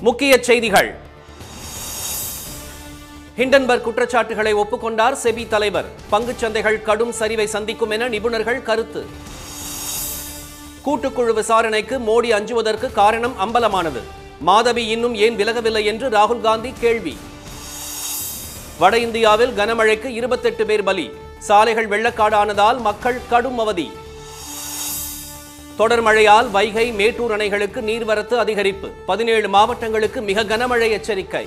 முக்கிய செய்திகள் ஹிண்டன்பர்க் குற்றச்சாட்டுகளை ஒப்புக்கொண்டார் செபி தலைவர் பங்குச் சந்தைகள் கடும் சரிவை சந்திக்கும் என நிபுணர்கள் கருத்து கூட்டுக்குழு விசாரணைக்கு மோடி அஞ்சுவதற்கு காரணம் அம்பலமானது மாதவி இன்னும் ஏன் விலகவில்லை என்று ராகுல் காந்தி கேள்வி வட இந்தியாவில் கனமழைக்கு இருபத்தெட்டு பேர் பலி சாலைகள் வெள்ளக்காடானதால் மக்கள் கடும் அவதி தொடர் மழையால் வைகை மேட்டூர் அணைகளுக்கு நீர்வரத்து அதிகரிப்பு பதினேழு மாவட்டங்களுக்கு மிக கனமழை எச்சரிக்கை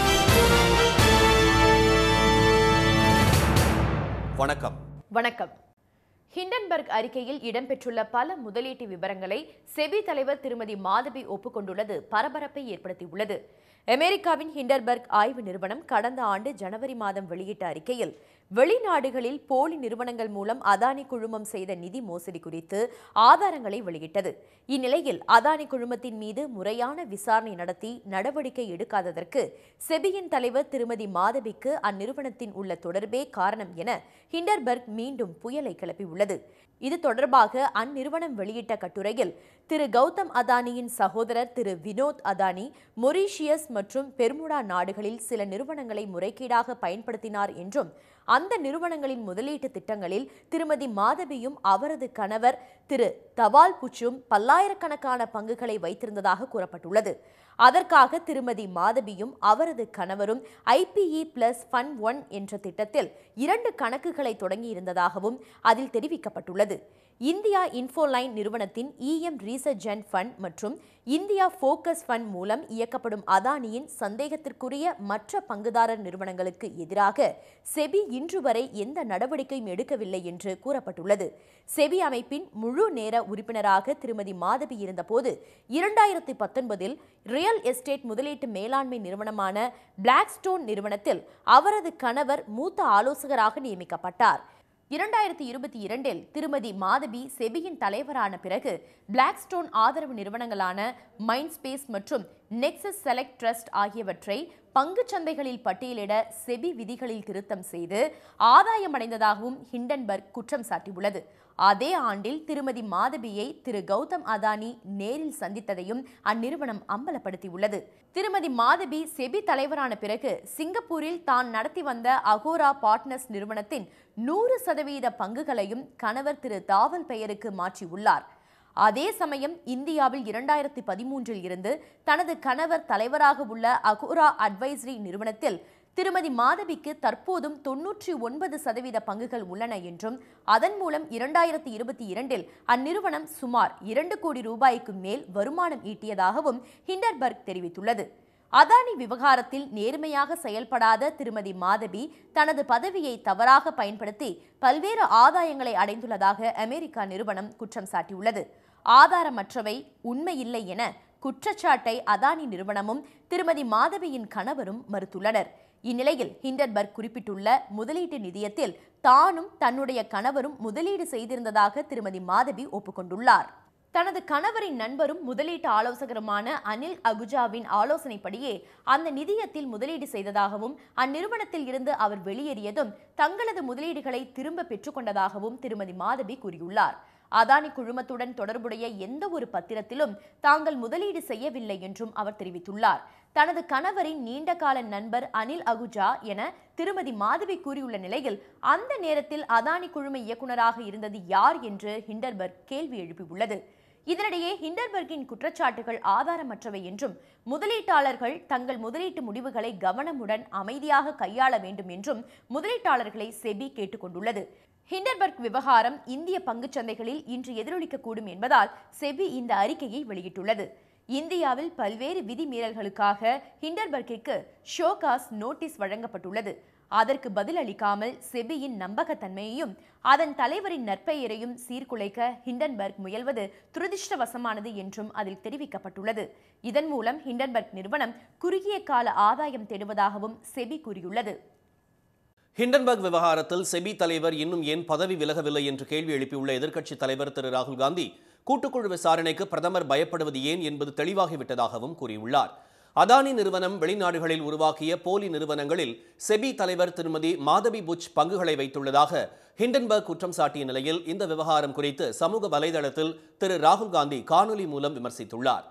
வணக்கம் வணக்கம் ஹிண்டன்பர்க் அறிக்கையில் இடம்பெற்றுள்ள பல முதலீட்டு விவரங்களை செபி தலைவர் திருமதி மாதவி ஒப்புக்கொண்டுள்ளது பரபரப்பை ஏற்படுத்தியுள்ளது அமெரிக்காவின் ஹிண்டன்பர்க் ஆய்வு நிறுவனம் கடந்த ஆண்டு ஜனவரி மாதம் வெளியிட்ட அறிக்கையில் வெளிநாடுகளில் போலி நிறுவனங்கள் மூலம் அதானி குழுமம் செய்த நிதி மோசடி குறித்து ஆதாரங்களை வெளியிட்டது இந்நிலையில் அதானி குழுமத்தின் மீது முறையான விசாரணை நடத்தி நடவடிக்கை எடுக்காததற்கு செபியின் தலைவர் திருமதி மாதவிக்கு அந்நிறுவனத்தின் உள்ள தொடர்பே காரணம் என ஹிண்டர்பர்க் மீண்டும் புயலை கிளப்பியுள்ளது இது தொடர்பாக அந்நிறுவனம் வெளியிட்ட கட்டுரையில் திரு கௌதம் அதானியின் சகோதரர் திரு வினோத் அதானி மொரீஷியஸ் மற்றும் பெர்முடா நாடுகளில் சில நிறுவனங்களை முறைகேடாக பயன்படுத்தினார் என்றும் அந்த நிறுவனங்களின் முதலீட்டு திட்டங்களில் திருமதி மாதவியும் அவரது கணவர் திரு தவால் புச்சும் பல்லாயிரக்கணக்கான பங்குகளை வைத்திருந்ததாக கூறப்பட்டுள்ளது அதற்காக திருமதி மாதவியும் அவரது கணவரும் ஐபிஇ பிளஸ் ஃபன் ஒன் என்ற திட்டத்தில் இரண்டு கணக்குகளை தொடங்கியிருந்ததாகவும் அதில் தெரிவிக்கப்பட்டுள்ளது இந்தியா இன்ஃபோலைன் நிறுவனத்தின் இஎம் ரீசர்ச் அண்ட் ஃபண்ட் மற்றும் இந்தியா ஃபோக்கஸ் ஃபண்ட் மூலம் இயக்கப்படும் அதானியின் சந்தேகத்திற்குரிய மற்ற பங்குதாரர் நிறுவனங்களுக்கு எதிராக செபி இன்று வரை எந்த நடவடிக்கையும் எடுக்கவில்லை என்று கூறப்பட்டுள்ளது செபி அமைப்பின் முழு நேர உறுப்பினராக திருமதி மாதவி இருந்தபோது இரண்டாயிரத்தி பத்தொன்பதில் ரியல் எஸ்டேட் முதலீட்டு மேலாண்மை நிறுவனமான பிளாக்ஸ்டோன் நிறுவனத்தில் அவரது கணவர் மூத்த ஆலோசகராக நியமிக்கப்பட்டார் இரண்டாயிரத்தி இருபத்தி இரண்டில் திருமதி மாதவி செபியின் தலைவரான பிறகு பிளாக்ஸ்டோன் ஆதரவு நிறுவனங்களான மைண்ட்ஸ்பேஸ் மற்றும் நெக்ஸஸ் செலக்ட் ட்ரஸ்ட் ஆகியவற்றை பங்குச் சந்தைகளில் பட்டியலிட செபி விதிகளில் திருத்தம் செய்து ஆதாயமடைந்ததாகவும் ஹிண்டன்பர்க் குற்றம் சாட்டியுள்ளது அதே ஆண்டில் திருமதி மாதவியை திரு கௌதம் அதானி நேரில் சந்தித்ததையும் அந்நிறுவனம் அம்பலப்படுத்தியுள்ளது திருமதி மாதவி செபி தலைவரான பிறகு சிங்கப்பூரில் தான் நடத்தி வந்த அகோரா பார்ட்னர்ஸ் நிறுவனத்தின் நூறு சதவீத பங்குகளையும் கணவர் திரு தாவல் பெயருக்கு மாற்றியுள்ளார் அதே சமயம் இந்தியாவில் இரண்டாயிரத்தி பதிமூன்றில் இருந்து தனது கணவர் தலைவராக உள்ள அகோரா அட்வைசரி நிறுவனத்தில் திருமதி மாதவிக்கு தற்போதும் தொன்னூற்றி ஒன்பது சதவீத பங்குகள் உள்ளன என்றும் அதன் மூலம் இரண்டாயிரத்தி இருபத்தி இரண்டில் அந்நிறுவனம் சுமார் இரண்டு கோடி ரூபாய்க்கு மேல் வருமானம் ஈட்டியதாகவும் ஹிண்டர்பர்க் தெரிவித்துள்ளது அதானி விவகாரத்தில் நேர்மையாக செயல்படாத திருமதி மாதவி தனது பதவியை தவறாக பயன்படுத்தி பல்வேறு ஆதாயங்களை அடைந்துள்ளதாக அமெரிக்கா நிறுவனம் குற்றம் சாட்டியுள்ளது ஆதாரமற்றவை உண்மையில்லை என குற்றச்சாட்டை அதானி நிறுவனமும் திருமதி மாதவியின் கணவரும் மறுத்துள்ளனர் இந்நிலையில் ஹிண்டன்பர்க் குறிப்பிட்டுள்ள முதலீட்டு நிதியத்தில் தானும் தன்னுடைய கணவரும் முதலீடு செய்திருந்ததாக திருமதி மாதவி ஒப்புக்கொண்டுள்ளார் தனது கணவரின் நண்பரும் முதலீட்டு ஆலோசகருமான அனில் அகுஜாவின் ஆலோசனைப்படியே அந்த நிதியத்தில் முதலீடு செய்ததாகவும் அந்நிறுவனத்தில் இருந்து அவர் வெளியேறியதும் தங்களது முதலீடுகளை திரும்ப பெற்றுக்கொண்டதாகவும் திருமதி மாதவி கூறியுள்ளார் அதானி குழுமத்துடன் தொடர்புடைய எந்த ஒரு பத்திரத்திலும் தாங்கள் முதலீடு செய்யவில்லை என்றும் அவர் தெரிவித்துள்ளார் தனது கணவரின் நீண்டகால நண்பர் அனில் அகுஜா என திருமதி மாதவி கூறியுள்ள நிலையில் அந்த நேரத்தில் அதானி குழும இயக்குநராக இருந்தது யார் என்று ஹிண்டர்பர்க் கேள்வி எழுப்பியுள்ளது இதனிடையே ஹிண்டர்பர்கின் குற்றச்சாட்டுகள் ஆதாரமற்றவை என்றும் முதலீட்டாளர்கள் தங்கள் முதலீட்டு முடிவுகளை கவனமுடன் அமைதியாக கையாள வேண்டும் என்றும் முதலீட்டாளர்களை செபி கேட்டுக்கொண்டுள்ளது ஹிண்டர்பர்க் விவகாரம் இந்திய பங்குச் சந்தைகளில் இன்று எதிரொலிக்கக்கூடும் என்பதால் செபி இந்த அறிக்கையை வெளியிட்டுள்ளது இந்தியாவில் பல்வேறு விதிமீறல்களுக்காக ஹிண்டர்பர்க்கிற்கு ஷோகாஸ் நோட்டீஸ் வழங்கப்பட்டுள்ளது அதற்கு பதிலளிக்காமல் செபியின் நம்பகத்தன்மையையும் அதன் தலைவரின் நற்பெயரையும் சீர்குலைக்க ஹிண்டன்பர்க் முயல்வது துரதிர்ஷ்டவசமானது என்றும் அதில் தெரிவிக்கப்பட்டுள்ளது இதன் மூலம் ஹிண்டன்பர்க் நிறுவனம் குறுகிய கால ஆதாயம் தேடுவதாகவும் செபி கூறியுள்ளது ஹிண்டன்பர்க் விவகாரத்தில் செபி தலைவர் இன்னும் ஏன் பதவி விலகவில்லை என்று கேள்வி எழுப்பியுள்ள எதிர்க்கட்சித் தலைவர் திரு ராகுல் காந்தி கூட்டுக்குழு விசாரணைக்கு பிரதமர் பயப்படுவது ஏன் என்பது தெளிவாகிவிட்டதாகவும் கூறியுள்ளார் அதானி நிறுவனம் வெளிநாடுகளில் உருவாக்கிய போலி நிறுவனங்களில் செபி தலைவர் திருமதி மாதவி புச் பங்குகளை வைத்துள்ளதாக ஹிண்டன்பர்க் குற்றம் சாட்டிய நிலையில் இந்த விவகாரம் குறித்து சமூக வலைதளத்தில் திரு ராகுல் காந்தி காணொலி மூலம் விமர்சித்துள்ளார்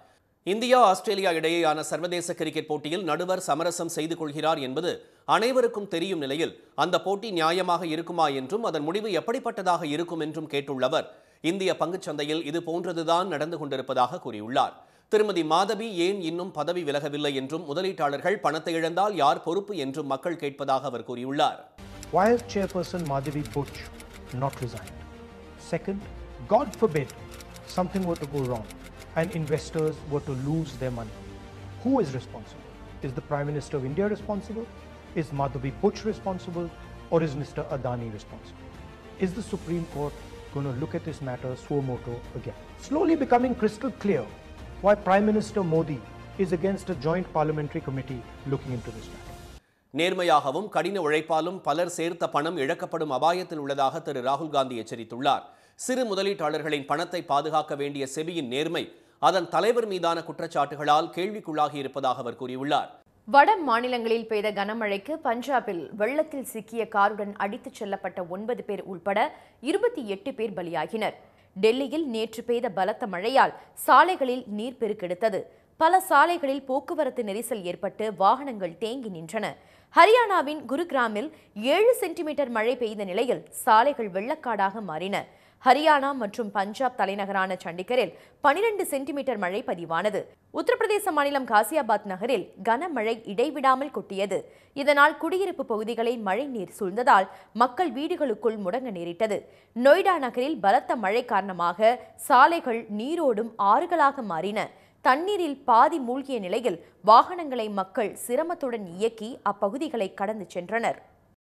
இந்தியா ஆஸ்திரேலியா இடையேயான சர்வதேச கிரிக்கெட் போட்டியில் நடுவர் சமரசம் செய்து கொள்கிறார் என்பது அனைவருக்கும் தெரியும் நிலையில் அந்த போட்டி நியாயமாக இருக்குமா என்றும் அதன் முடிவு எப்படிப்பட்டதாக இருக்கும் என்றும் கேட்டுள்ளவர் இந்திய பங்குச் சந்தையில் இது போன்றதுதான் நடந்து கொண்டிருப்பதாக கூறியுள்ளார் திருமதி மாதவி ஏன் இன்னும் பதவி விலகவில்லை என்றும் முதலீட்டாளர்கள் பணத்தை இழந்தால் யார் பொறுப்பு என்றும் மக்கள் கேட்பதாக அவர் கூறியுள்ளார் Why has Chairperson Madhavi Butch not resigned? Second, God forbid something were to go wrong and investors were to lose their money. Who is responsible? Is the Prime Minister of India responsible? Is Madhavi Butch responsible? Or is Mr. Adani responsible? Is the Supreme Court going to look at this matter suo moto again? Slowly becoming crystal clear why Prime Minister Modi is against a joint parliamentary committee looking into this matter. நேர்மையாகவும் கடின உழைப்பாலும் பலர் சேர்த்த பணம் இழக்கப்படும் அபாயத்தில் உள்ளதாக திரு ராகுல் காந்தி எச்சரித்துள்ளார் சிறு முதலீட்டாளர்களின் பணத்தை பாதுகாக்க வேண்டிய செபியின் நேர்மை அதன் தலைவர் மீதான குற்றச்சாட்டுகளால் கேள்விக்குள்ளாகி இருப்பதாக அவர் கூறியுள்ளார் வட மாநிலங்களில் பெய்த கனமழைக்கு பஞ்சாபில் வெள்ளத்தில் சிக்கிய காருடன் அடித்துச் செல்லப்பட்ட ஒன்பது பேர் உள்பட இருபத்தி எட்டு பேர் பலியாகினர் டெல்லியில் நேற்று பெய்த பலத்த மழையால் சாலைகளில் நீர் பெருக்கெடுத்தது பல சாலைகளில் போக்குவரத்து நெரிசல் ஏற்பட்டு வாகனங்கள் தேங்கி நின்றன ஹரியானாவின் குருகிராமில் ஏழு சென்டிமீட்டர் மழை பெய்த நிலையில் சாலைகள் வெள்ளக்காடாக மாறின ஹரியானா மற்றும் பஞ்சாப் தலைநகரான சண்டிகரில் பனிரெண்டு சென்டிமீட்டர் மழை பதிவானது உத்தரப்பிரதேச மாநிலம் காசியாபாத் நகரில் கனமழை இடைவிடாமல் கொட்டியது இதனால் குடியிருப்பு பகுதிகளை மழை நீர் சூழ்ந்ததால் மக்கள் வீடுகளுக்குள் முடங்க நேரிட்டது நொய்டா நகரில் பலத்த மழை காரணமாக சாலைகள் நீரோடும் ஆறுகளாக மாறின தண்ணீரில் பாதி மூழ்கிய நிலையில் வாகனங்களை மக்கள் சிரமத்துடன் இயக்கி அப்பகுதிகளை கடந்து சென்றனர்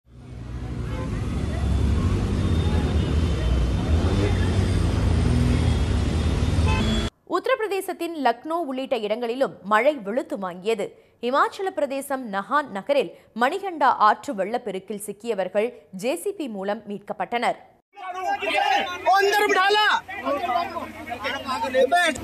உத்தரப்பிரதேசத்தின் லக்னோ உள்ளிட்ட இடங்களிலும் மழை வெளுத்து வாங்கியது இமாச்சல பிரதேசம் நஹான் நகரில் மணிகண்டா ஆற்று வெள்ளப்பெருக்கில் சிக்கியவர்கள் ஜேசிபி மூலம் மீட்கப்பட்டனர் वो अंदर बिठाला बैठ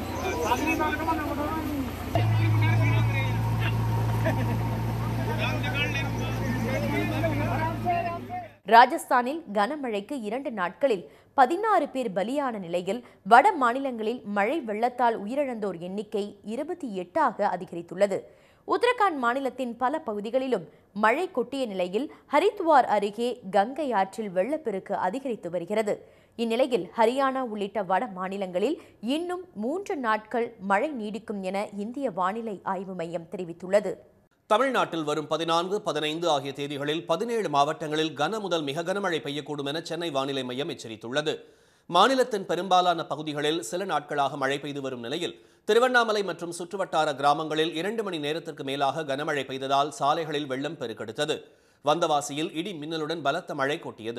ராஜஸ்தானில் கனமழைக்கு இரண்டு நாட்களில் பதினாறு பேர் பலியான நிலையில் வட மாநிலங்களில் மழை வெள்ளத்தால் உயிரிழந்தோர் எண்ணிக்கை இருபத்தி எட்டாக அதிகரித்துள்ளது உத்தரகாண்ட் மாநிலத்தின் பல பகுதிகளிலும் மழை கொட்டிய நிலையில் ஹரித்வார் அருகே கங்கை ஆற்றில் வெள்ளப்பெருக்கு அதிகரித்து வருகிறது இந்நிலையில் ஹரியானா உள்ளிட்ட வட மாநிலங்களில் இன்னும் மூன்று நாட்கள் மழை நீடிக்கும் என இந்திய வானிலை ஆய்வு மையம் தெரிவித்துள்ளது தமிழ்நாட்டில் வரும் பதினான்கு பதினைந்து ஆகிய தேதிகளில் பதினேழு மாவட்டங்களில் கன முதல் மிக கனமழை பெய்யக்கூடும் என சென்னை வானிலை மையம் எச்சரித்துள்ளது மாநிலத்தின் பெரும்பாலான பகுதிகளில் சில நாட்களாக மழை பெய்து வரும் நிலையில் திருவண்ணாமலை மற்றும் சுற்றுவட்டார கிராமங்களில் இரண்டு மணி நேரத்திற்கு மேலாக கனமழை பெய்ததால் சாலைகளில் வெள்ளம் பெருக்கெடுத்தது வந்தவாசியில் இடி மின்னலுடன் பலத்த மழை கொட்டியது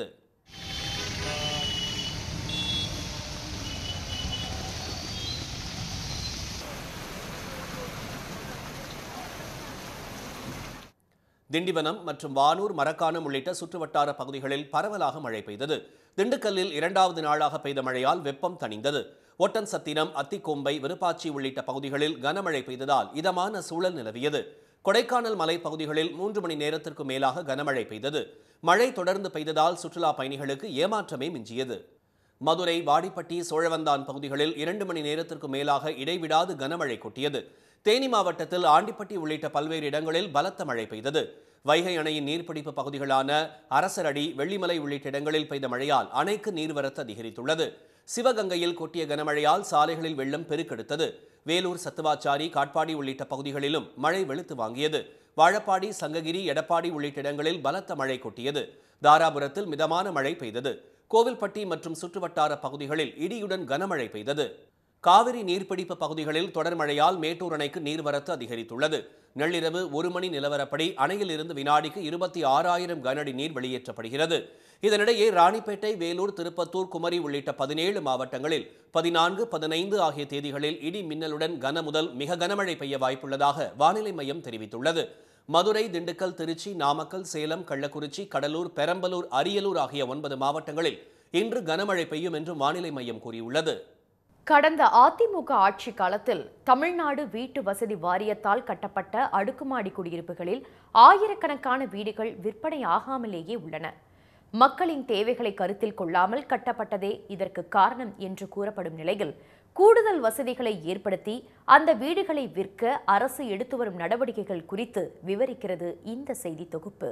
திண்டிவனம் மற்றும் வானூர் மரக்காணம் உள்ளிட்ட சுற்றுவட்டார பகுதிகளில் பரவலாக மழை பெய்தது திண்டுக்கல்லில் இரண்டாவது நாளாக பெய்த மழையால் வெப்பம் தணிந்தது ஒட்டன் சத்திரம் அத்திக்கொம்பை விருப்பாச்சி உள்ளிட்ட பகுதிகளில் கனமழை பெய்ததால் இதமான சூழல் நிலவியது கொடைக்கானல் மலைப்பகுதிகளில் மூன்று மணி நேரத்திற்கு மேலாக கனமழை பெய்தது மழை தொடர்ந்து பெய்ததால் சுற்றுலா பயணிகளுக்கு ஏமாற்றமே மிஞ்சியது மதுரை வாடிப்பட்டி சோழவந்தான் பகுதிகளில் இரண்டு மணி நேரத்திற்கு மேலாக இடைவிடாது கனமழை கொட்டியது தேனி மாவட்டத்தில் ஆண்டிப்பட்டி உள்ளிட்ட பல்வேறு இடங்களில் பலத்த மழை பெய்தது வைகை அணையின் நீர்பிடிப்பு பகுதிகளான அரசரடி வெள்ளிமலை உள்ளிட்ட இடங்களில் பெய்த மழையால் அணைக்கு நீர்வரத்து அதிகரித்துள்ளது சிவகங்கையில் கொட்டிய கனமழையால் சாலைகளில் வெள்ளம் பெருக்கெடுத்தது வேலூர் சத்துவாச்சாரி காட்பாடி உள்ளிட்ட பகுதிகளிலும் மழை வெளுத்து வாங்கியது வாழப்பாடி சங்ககிரி எடப்பாடி உள்ளிட்ட இடங்களில் பலத்த மழை கொட்டியது தாராபுரத்தில் மிதமான மழை பெய்தது கோவில்பட்டி மற்றும் சுற்றுவட்டார பகுதிகளில் இடியுடன் கனமழை பெய்தது காவிரி நீர்பிடிப்பு பகுதிகளில் தொடர் மழையால் மேட்டூர் அணைக்கு நீர்வரத்து அதிகரித்துள்ளது நள்ளிரவு ஒரு மணி நிலவரப்படி அணையில் இருந்து வினாடிக்கு இருபத்தி ஆறாயிரம் கனஅடி நீர் வெளியேற்றப்படுகிறது இதனிடையே ராணிப்பேட்டை வேலூர் திருப்பத்தூர் குமரி உள்ளிட்ட பதினேழு மாவட்டங்களில் பதினான்கு பதினைந்து ஆகிய தேதிகளில் இடி மின்னலுடன் கன முதல் மிக கனமழை பெய்ய வாய்ப்புள்ளதாக வானிலை மையம் தெரிவித்துள்ளது மதுரை திண்டுக்கல் திருச்சி நாமக்கல் சேலம் கள்ளக்குறிச்சி கடலூர் பெரம்பலூர் அரியலூர் ஆகிய ஒன்பது மாவட்டங்களில் இன்று கனமழை பெய்யும் என்று வானிலை மையம் கூறியுள்ளது கடந்த அதிமுக ஆட்சி காலத்தில் தமிழ்நாடு வீட்டு வசதி வாரியத்தால் கட்டப்பட்ட அடுக்குமாடி குடியிருப்புகளில் ஆயிரக்கணக்கான வீடுகள் விற்பனை ஆகாமலேயே உள்ளன மக்களின் தேவைகளை கருத்தில் கொள்ளாமல் கட்டப்பட்டதே இதற்கு காரணம் என்று கூறப்படும் நிலையில் கூடுதல் வசதிகளை ஏற்படுத்தி அந்த வீடுகளை விற்க அரசு எடுத்து வரும் நடவடிக்கைகள் குறித்து விவரிக்கிறது இந்த செய்தி தொகுப்பு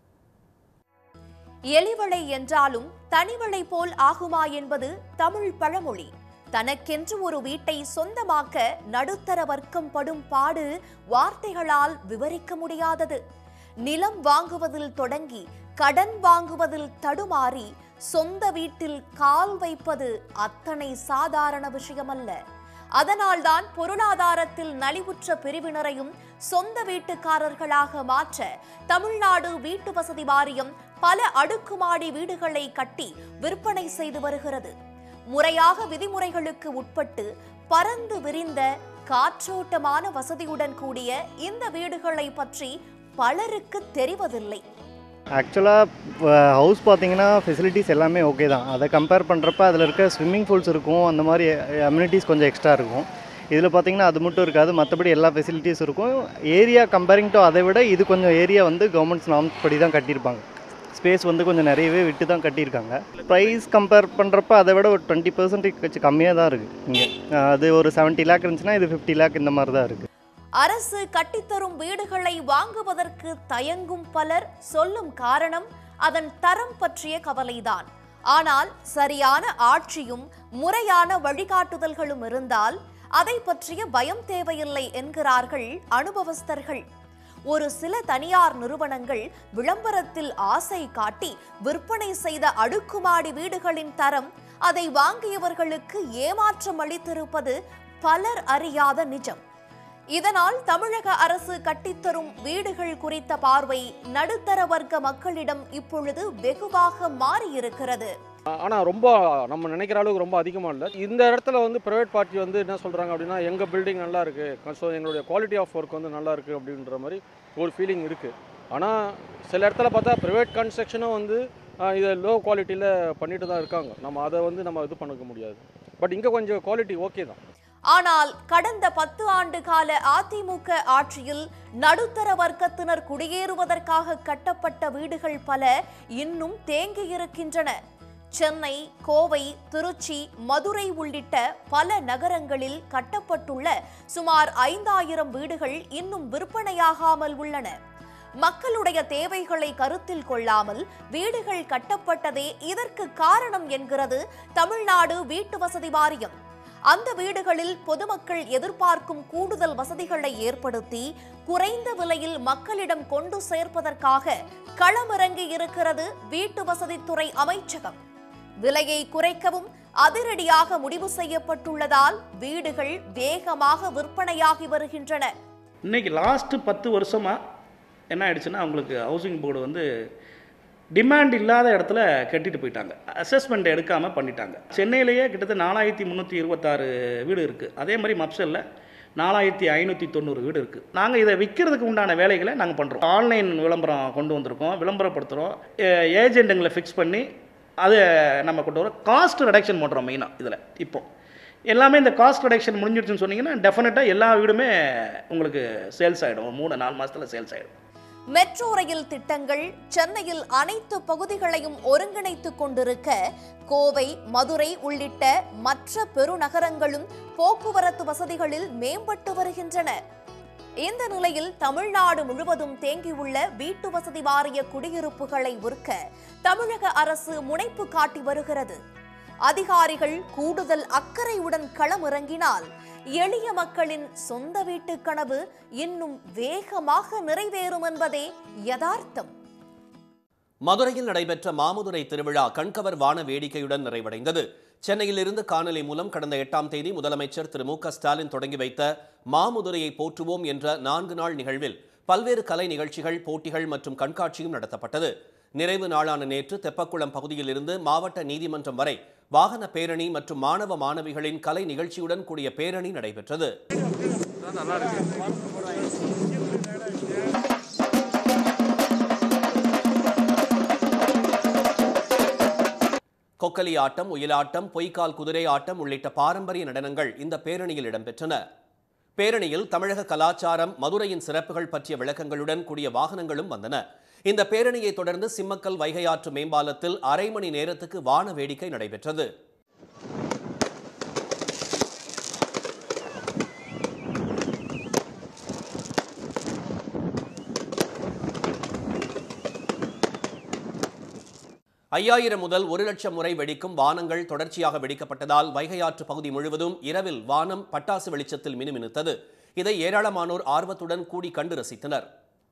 எலிவளை என்றாலும் தனிவளை போல் ஆகுமா என்பது தமிழ் பழமொழி தனக்கென்று ஒரு வீட்டை சொந்தமாக்க நடுத்தர வர்க்கம் படும் பாடு வார்த்தைகளால் விவரிக்க முடியாதது நிலம் வாங்குவதில் தொடங்கி கடன் வாங்குவதில் தடுமாறி சொந்த வீட்டில் கால் வைப்பது அத்தனை சாதாரண விஷயமல்ல அதனால்தான் பொருளாதாரத்தில் நலிவுற்ற பிரிவினரையும் சொந்த வீட்டுக்காரர்களாக மாற்ற தமிழ்நாடு வீட்டு வசதி வாரியம் பல அடுக்குமாடி வீடுகளை கட்டி விற்பனை செய்து வருகிறது முறையாக விதிமுறைகளுக்கு உட்பட்டு பறந்து விரிந்த காற்றோட்டமான வசதியுடன் கூடிய இந்த வீடுகளை பற்றி பலருக்கு தெரிவதில்லை ஆக்சுவலாக ஹவுஸ் பார்த்தீங்கன்னா ஃபெசிலிட்டிஸ் எல்லாமே ஓகே தான் அதை கம்பேர் பண்ணுறப்ப அதில் இருக்க ஸ்விம்மிங் பூல்ஸ் இருக்கும் அந்த மாதிரி அம்யூனிட்டிஸ் கொஞ்சம் எக்ஸ்ட்ரா இருக்கும் இதில் பார்த்தீங்கன்னா அது மட்டும் இருக்காது மற்றபடி எல்லா ஃபெசிலிட்டிஸ் இருக்கும் ஏரியா கம்பேரிங் டு அதை விட இது கொஞ்சம் ஏரியா வந்து கவர்மெண்ட்ஸ் நார்ம்ஸ் படி தான் கட்டியிருப்பாங்க ஸ்பேஸ் வந்து கொஞ்சம் நிறையவே விட்டு தான் கட்டியிருக்காங்க ப்ரைஸ் கம்பேர் பண்ணுறப்ப அதை விட ஒரு டுவெண்ட்டி பர்சன்டேஜ் கொஞ்சம் கம்மியாக தான் இருக்குது இங்கே அது ஒரு செவன்ட்டி லேக் இருந்துச்சுன்னா இது ஃபிஃப்டி லேக் இந்த மாதிரி தான் இருக்குது அரசு கட்டித்தரும் வீடுகளை வாங்குவதற்கு தயங்கும் பலர் சொல்லும் காரணம் அதன் தரம் பற்றிய கவலைதான் ஆனால் சரியான ஆட்சியும் முறையான வழிகாட்டுதல்களும் இருந்தால் அதை பற்றிய பயம் தேவையில்லை என்கிறார்கள் அனுபவஸ்தர்கள் ஒரு சில தனியார் நிறுவனங்கள் விளம்பரத்தில் ஆசை காட்டி விற்பனை செய்த அடுக்குமாடி வீடுகளின் தரம் அதை வாங்கியவர்களுக்கு ஏமாற்றம் அளித்திருப்பது பலர் அறியாத நிஜம் இதனால் தமிழக அரசு கட்டித்தரும் வீடுகள் குறித்த பார்வை நடுத்தர வர்க்க மக்களிடம் இப்பொழுது வெகுவாக மாறியிருக்கிறது ஆனால் ரொம்ப நம்ம நினைக்கிற அளவுக்கு ரொம்ப அதிகமாக இல்லை இந்த இடத்துல வந்து ப்ரைவேட் பார்ட்டி வந்து என்ன சொல்கிறாங்க அப்படின்னா எங்கள் பில்டிங் நல்லா இருக்குது ஸோ எங்களுடைய குவாலிட்டி ஆஃப் ஒர்க் வந்து நல்லா இருக்குது அப்படின்ற மாதிரி ஒரு ஃபீலிங் இருக்குது ஆனால் சில இடத்துல பார்த்தா ப்ரைவேட் கன்ஸ்ட்ரக்ஷனும் வந்து ஆஹ், இதை லோ குவாலிட்டியில் பண்ணிட்டு தான் இருக்காங்க நம்ம அதை வந்து நம்ம இது பண்ணிக்க முடியாது பட் இங்கே கொஞ்சம் குவாலிட்டி ஓகே தான் ஆனால் கடந்த பத்து ஆண்டு கால அதிமுக ஆட்சியில் நடுத்தர வர்க்கத்தினர் குடியேறுவதற்காக கட்டப்பட்ட வீடுகள் பல இன்னும் தேங்கி இருக்கின்றன சென்னை கோவை திருச்சி மதுரை உள்ளிட்ட பல நகரங்களில் கட்டப்பட்டுள்ள சுமார் ஐந்தாயிரம் வீடுகள் இன்னும் விற்பனையாகாமல் உள்ளன மக்களுடைய தேவைகளை கருத்தில் கொள்ளாமல் வீடுகள் கட்டப்பட்டதே இதற்கு காரணம் என்கிறது தமிழ்நாடு வீட்டு வசதி வாரியம் அந்த வீடுகளில் பொதுமக்கள் எதிர்பார்க்கும் கூடுதல் வசதிகளை ஏற்படுத்தி குறைந்த விலையில் மக்களிடம் கொண்டு சேர்ப்பதற்காக களமிறங்கி இருக்கிறது வீட்டு வசதித்துறை அமைச்சகம் விலையை குறைக்கவும் அதிரடியாக முடிவு செய்யப்பட்டுள்ளதால் வீடுகள் வேகமாக விற்பனையாகி வருகின்றன இன்னைக்கு லாஸ்ட்டு பத்து வருஷமாக என்ன ஆயிடுச்சுன்னா அவங்களுக்கு ஹவுசிங் போர்டு வந்து டிமாண்ட் இல்லாத இடத்துல கட்டிட்டு போயிட்டாங்க அசஸ்மெண்ட் எடுக்காமல் பண்ணிட்டாங்க சென்னையிலேயே கிட்டத்தட்ட நாலாயிரத்தி முந்நூற்றி இருபத்தாறு வீடு இருக்குது அதே மாதிரி மப்சலில் நாலாயிரத்தி ஐநூற்றி தொண்ணூறு வீடு இருக்குது நாங்கள் இதை விற்கிறதுக்கு உண்டான வேலைகளை நாங்கள் பண்ணுறோம் ஆன்லைன் விளம்பரம் கொண்டு வந்திருக்கோம் விளம்பரப்படுத்துகிறோம் ஏஜென்ட்டுங்களை ஃபிக்ஸ் பண்ணி அதை நம்ம கொண்டு வரோம் காஸ்ட் ரிடக்ஷன் பண்ணுறோம் மெயினாக இதில் இப்போ எல்லாமே இந்த காஸ்ட் ரிடக்ஷன் முடிஞ்சிடுச்சுன்னு சொன்னீங்கன்னா டெஃபினட்டாக எல்லா வீடுமே உங்களுக்கு சேல்ஸ் ஆகிடும் மூணு நாலு மாதத்தில் சேல்ஸ் ஆகிடும் மெட்ரோ ரயில் திட்டங்கள் சென்னையில் அனைத்து பகுதிகளையும் ஒருங்கிணைத்துக் கொண்டிருக்க கோவை மதுரை உள்ளிட்ட மற்ற பெருநகரங்களும் போக்குவரத்து வசதிகளில் மேம்பட்டு வருகின்றன இந்த நிலையில் தமிழ்நாடு முழுவதும் தேங்கியுள்ள வீட்டு வசதி வாரிய குடியிருப்புகளை விற்க தமிழக அரசு முனைப்பு காட்டி வருகிறது அதிகாரிகள் கூடுதல் அக்கறையுடன் களமிறங்கினால் எளிய மக்களின் சொந்த வீட்டு கனவு இன்னும் வேகமாக நிறைவேறும் என்பதே யதார்த்தம் மதுரையில் நடைபெற்ற மாமதுரை திருவிழா கண்கவர் வான வேடிக்கையுடன் நிறைவடைந்தது சென்னையிலிருந்து காணொலி மூலம் கடந்த எட்டாம் தேதி முதலமைச்சர் திரு மு க ஸ்டாலின் தொடங்கி வைத்த மாமுதுரையை போற்றுவோம் என்ற நான்கு நாள் நிகழ்வில் பல்வேறு கலை நிகழ்ச்சிகள் போட்டிகள் மற்றும் கண்காட்சியும் நடத்தப்பட்டது நிறைவு நாளான நேற்று தெப்பக்குளம் பகுதியில் இருந்து மாவட்ட நீதிமன்றம் வரை வாகன பேரணி மற்றும் மாணவ மாணவிகளின் கலை நிகழ்ச்சியுடன் கூடிய பேரணி நடைபெற்றது கொக்கலி ஆட்டம் ஒயிலாட்டம் பொய்க்கால் குதிரை ஆட்டம் உள்ளிட்ட பாரம்பரிய நடனங்கள் இந்த பேரணியில் இடம்பெற்றன பேரணியில் தமிழக கலாச்சாரம் மதுரையின் சிறப்புகள் பற்றிய விளக்கங்களுடன் கூடிய வாகனங்களும் வந்தன இந்த பேரணியை தொடர்ந்து சிம்மக்கல் வைகையாற்று மேம்பாலத்தில் அரை மணி நேரத்துக்கு வான வேடிக்கை நடைபெற்றது ஐயாயிரம் முதல் ஒரு லட்சம் முறை வெடிக்கும் வானங்கள் தொடர்ச்சியாக வெடிக்கப்பட்டதால் வைகையாற்று பகுதி முழுவதும் இரவில் வானம் பட்டாசு வெளிச்சத்தில் மினுமினுத்தது இதை ஏராளமானோர் ஆர்வத்துடன் கூடி கண்டு ரசித்தனர்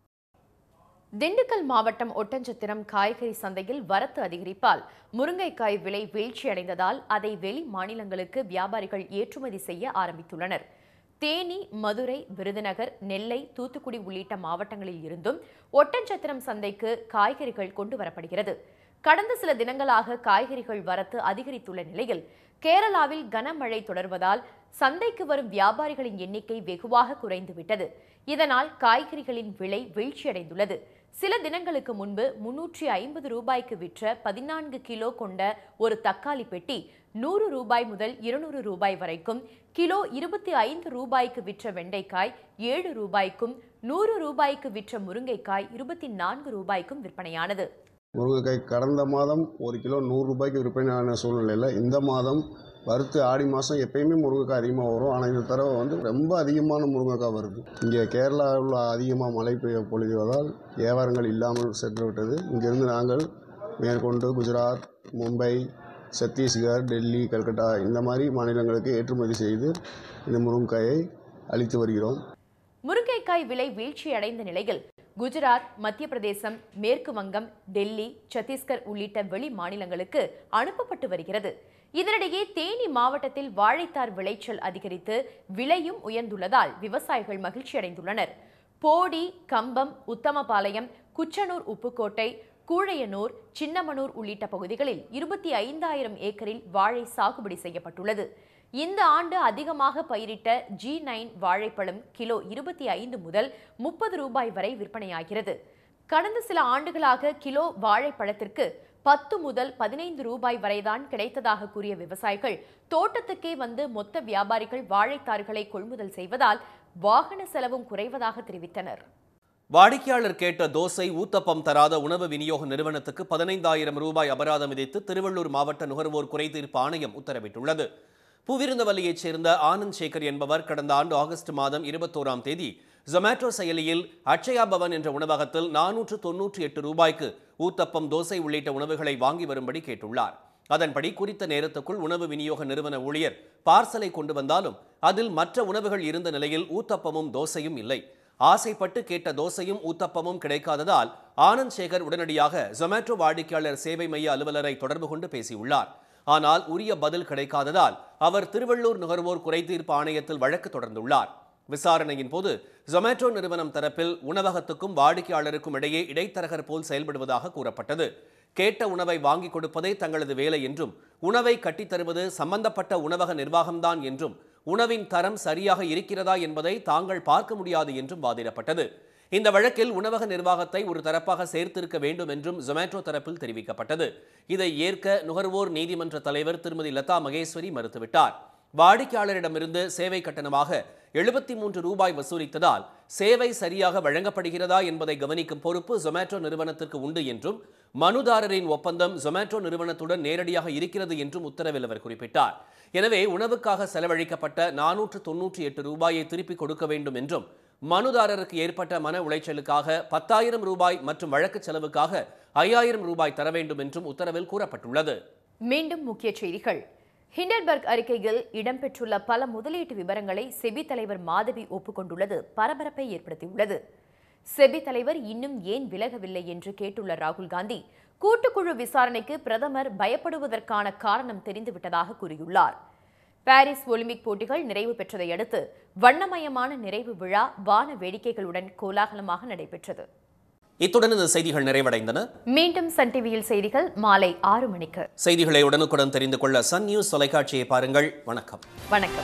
திண்டுக்கல் மாவட்டம் ஒட்டஞ்சத்திரம் காய்கறி சந்தையில் வரத்து அதிகரிப்பால் முருங்கைக்காய் விலை வீழ்ச்சியடைந்ததால் அதை வெளி மாநிலங்களுக்கு வியாபாரிகள் ஏற்றுமதி செய்ய ஆரம்பித்துள்ளனர் தேனி மதுரை விருதுநகர் நெல்லை தூத்துக்குடி உள்ளிட்ட மாவட்டங்களில் இருந்தும் ஒட்டஞ்சத்திரம் சந்தைக்கு காய்கறிகள் கொண்டு வரப்படுகிறது கடந்த சில தினங்களாக காய்கறிகள் வரத்து அதிகரித்துள்ள நிலையில் கேரளாவில் கனமழை தொடர்வதால் சந்தைக்கு வரும் வியாபாரிகளின் எண்ணிக்கை வெகுவாக குறைந்துவிட்டது இதனால் காய்கறிகளின் விலை வீழ்ச்சியடைந்துள்ளது சில தினங்களுக்கு முன்பு முன்னூற்றி ஐம்பது ரூபாய்க்கு விற்ற பதினான்கு கிலோ கொண்ட ஒரு தக்காளி பெட்டி நூறு ரூபாய் முதல் இருநூறு ரூபாய் வரைக்கும் கிலோ இருபத்தி ஐந்து ரூபாய்க்கு விற்ற வெண்டைக்காய் ஏழு ரூபாய்க்கும் நூறு ரூபாய்க்கு விற்ற முருங்கைக்காய் இருபத்தி நான்கு ரூபாய்க்கும் விற்பனையானது முருங்கைக்காய் கடந்த மாதம் ஒரு கிலோ நூறு ரூபாய்க்கு விற்பனையான சூழ்நிலையில் இந்த மாதம் வறுத்து ஆடி மாதம் எப்பயுமே முருங்கைக்காய் அதிகமாக வரும் ஆனால் இந்த தடவை வந்து ரொம்ப அதிகமான முருங்கைக்காய் வருது இங்கே கேரளாவில் அதிகமாக மழை பெய்ய பொழிவதால் வியாபாரங்கள் இல்லாமல் சென்று விட்டது இங்கிருந்து நாங்கள் மேற்கொண்டு குஜராத் மும்பை சத்தீஸ்கர் டெல்லி கல்கட்டா இந்த மாதிரி மாநிலங்களுக்கு ஏற்றுமதி செய்து இந்த முருங்கைக்காயை அளித்து வருகிறோம் முருங்கைக்காய் விலை வீழ்ச்சியடைந்த நிலையில் குஜராத் மத்திய பிரதேசம் மேற்கு வங்கம் டெல்லி சத்தீஸ்கர் உள்ளிட்ட வெளி மாநிலங்களுக்கு அனுப்பப்பட்டு வருகிறது இதனிடையே தேனி மாவட்டத்தில் வாழைத்தார் விளைச்சல் அதிகரித்து விலையும் உயர்ந்துள்ளதால் விவசாயிகள் மகிழ்ச்சியடைந்துள்ளனர் போடி கம்பம் உத்தமபாளையம் குச்சனூர் உப்புக்கோட்டை கூழையனூர் சின்னமனூர் உள்ளிட்ட பகுதிகளில் இருபத்தி ஐந்தாயிரம் ஏக்கரில் வாழை சாகுபடி செய்யப்பட்டுள்ளது இந்த ஆண்டு அதிகமாக பயிரிட்ட ஜி நைன் வாழைப்பழம் கிலோ இருபத்தி ஐந்து முதல் முப்பது ரூபாய் வரை விற்பனையாகிறது கடந்த சில ஆண்டுகளாக கிலோ வாழைப்பழத்திற்கு பத்து முதல் பதினைந்து ரூபாய் வரைதான் கிடைத்ததாக கூறிய விவசாயிகள் தோட்டத்துக்கே வந்து மொத்த வியாபாரிகள் வாழைத்தார்களை கொள்முதல் செய்வதால் வாகன செலவும் குறைவதாக தெரிவித்தனர் வாடிக்கையாளர் கேட்ட தோசை ஊத்தப்பம் தராத உணவு விநியோக நிறுவனத்துக்கு பதினைந்தாயிரம் ரூபாய் அபராதம் விதித்து திருவள்ளூர் மாவட்ட நுகர்வோர் குறைதீர்ப்பு ஆணையம் உத்தரவிட்டுள்ளது பூவிருந்தவல்லியைச் சேர்ந்த ஆனந்த் சேகர் என்பவர் கடந்த ஆண்டு ஆகஸ்ட் மாதம் இருபத்தோராம் தேதி ஜொமேட்டோ செயலியில் அட்சயா பவன் என்ற உணவகத்தில் நானூற்று தொன்னூற்றி எட்டு ரூபாய்க்கு ஊத்தப்பம் தோசை உள்ளிட்ட உணவுகளை வாங்கி வரும்படி கேட்டுள்ளார் அதன்படி குறித்த நேரத்துக்குள் உணவு விநியோக நிறுவன ஊழியர் பார்சலை கொண்டு வந்தாலும் அதில் மற்ற உணவுகள் இருந்த நிலையில் ஊத்தப்பமும் தோசையும் இல்லை ஆசைப்பட்டு கேட்ட தோசையும் ஊத்தப்பமும் கிடைக்காததால் ஆனந்த் சேகர் உடனடியாக ஜொமேட்டோ வாடிக்கையாளர் சேவை மைய அலுவலரை தொடர்பு கொண்டு பேசியுள்ளார் ஆனால் உரிய பதில் கிடைக்காததால் அவர் திருவள்ளூர் நுகர்வோர் குறைதீர்ப்பு ஆணையத்தில் வழக்கு தொடர்ந்துள்ளார் விசாரணையின் போது ஜொமேட்டோ நிறுவனம் தரப்பில் உணவகத்துக்கும் வாடிக்கையாளருக்கும் இடையே இடைத்தரகர் போல் செயல்படுவதாக கூறப்பட்டது கேட்ட உணவை வாங்கி கொடுப்பதே தங்களது வேலை என்றும் உணவை கட்டித் தருவது சம்பந்தப்பட்ட உணவக நிர்வாகம்தான் என்றும் உணவின் தரம் சரியாக இருக்கிறதா என்பதை தாங்கள் பார்க்க முடியாது என்றும் வாதிடப்பட்டது இந்த வழக்கில் உணவக நிர்வாகத்தை ஒரு தரப்பாக சேர்த்திருக்க வேண்டும் என்றும் ஜொமேட்டோ தரப்பில் தெரிவிக்கப்பட்டது இதை ஏற்க நுகர்வோர் நீதிமன்ற தலைவர் திருமதி லதா மகேஸ்வரி மறுத்துவிட்டார் வாடிக்கையாளரிடமிருந்து சேவை கட்டணமாக எழுபத்தி மூன்று ரூபாய் வசூலித்ததால் சேவை சரியாக வழங்கப்படுகிறதா என்பதை கவனிக்கும் பொறுப்பு ஜொமேட்டோ நிறுவனத்திற்கு உண்டு என்றும் மனுதாரரின் ஒப்பந்தம் ஜொமேட்டோ நிறுவனத்துடன் நேரடியாக இருக்கிறது என்றும் உத்தரவில் அவர் குறிப்பிட்டார் எனவே உணவுக்காக செலவழிக்கப்பட்ட நானூற்று தொன்னூற்றி எட்டு ரூபாயை திருப்பிக் கொடுக்க வேண்டும் என்றும் மனுதாரருக்கு ஏற்பட்ட மன உளைச்சலுக்காக பத்தாயிரம் ரூபாய் மற்றும் வழக்கு செலவுக்காக ஐயாயிரம் ரூபாய் தர வேண்டும் என்றும் உத்தரவில் கூறப்பட்டுள்ளது மீண்டும் முக்கிய செய்திகள் ஹிண்டன்பர்க் அறிக்கையில் இடம்பெற்றுள்ள பல முதலீட்டு விவரங்களை செபி தலைவர் மாதவி ஒப்புக்கொண்டுள்ளது பரபரப்பை ஏற்படுத்தியுள்ளது செபி தலைவர் இன்னும் ஏன் விலகவில்லை என்று கேட்டுள்ள ராகுல் காந்தி கூட்டுக்குழு விசாரணைக்கு பிரதமர் பயப்படுவதற்கான காரணம் தெரிந்துவிட்டதாக கூறியுள்ளார் பாரிஸ் ஒலிம்பிக் போட்டிகள் நிறைவு பெற்றதை அடுத்து வண்ணமயமான நிறைவு விழா வான வேடிக்கைகளுடன் கோலாகலமாக நடைபெற்றது இத்துடன் இந்த செய்திகள் நிறைவடைந்தன மீண்டும் சன் டிவியில் செய்திகள் மாலை ஆறு மணிக்கு செய்திகளை உடனுக்குடன் தெரிந்து கொள்ள சன் நியூஸ் தொலைக்காட்சியை பாருங்கள் வணக்கம் வணக்கம்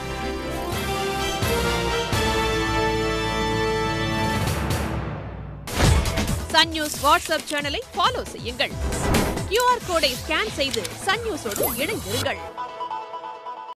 சன் நியூஸ் வாட்ஸ்அப் சேனலை ஃபாலோ செய்யுங்கள் கியூஆர் கோடை ஸ்கேன் செய்து சன் நியூஸோடு இணைந்திருங்கள்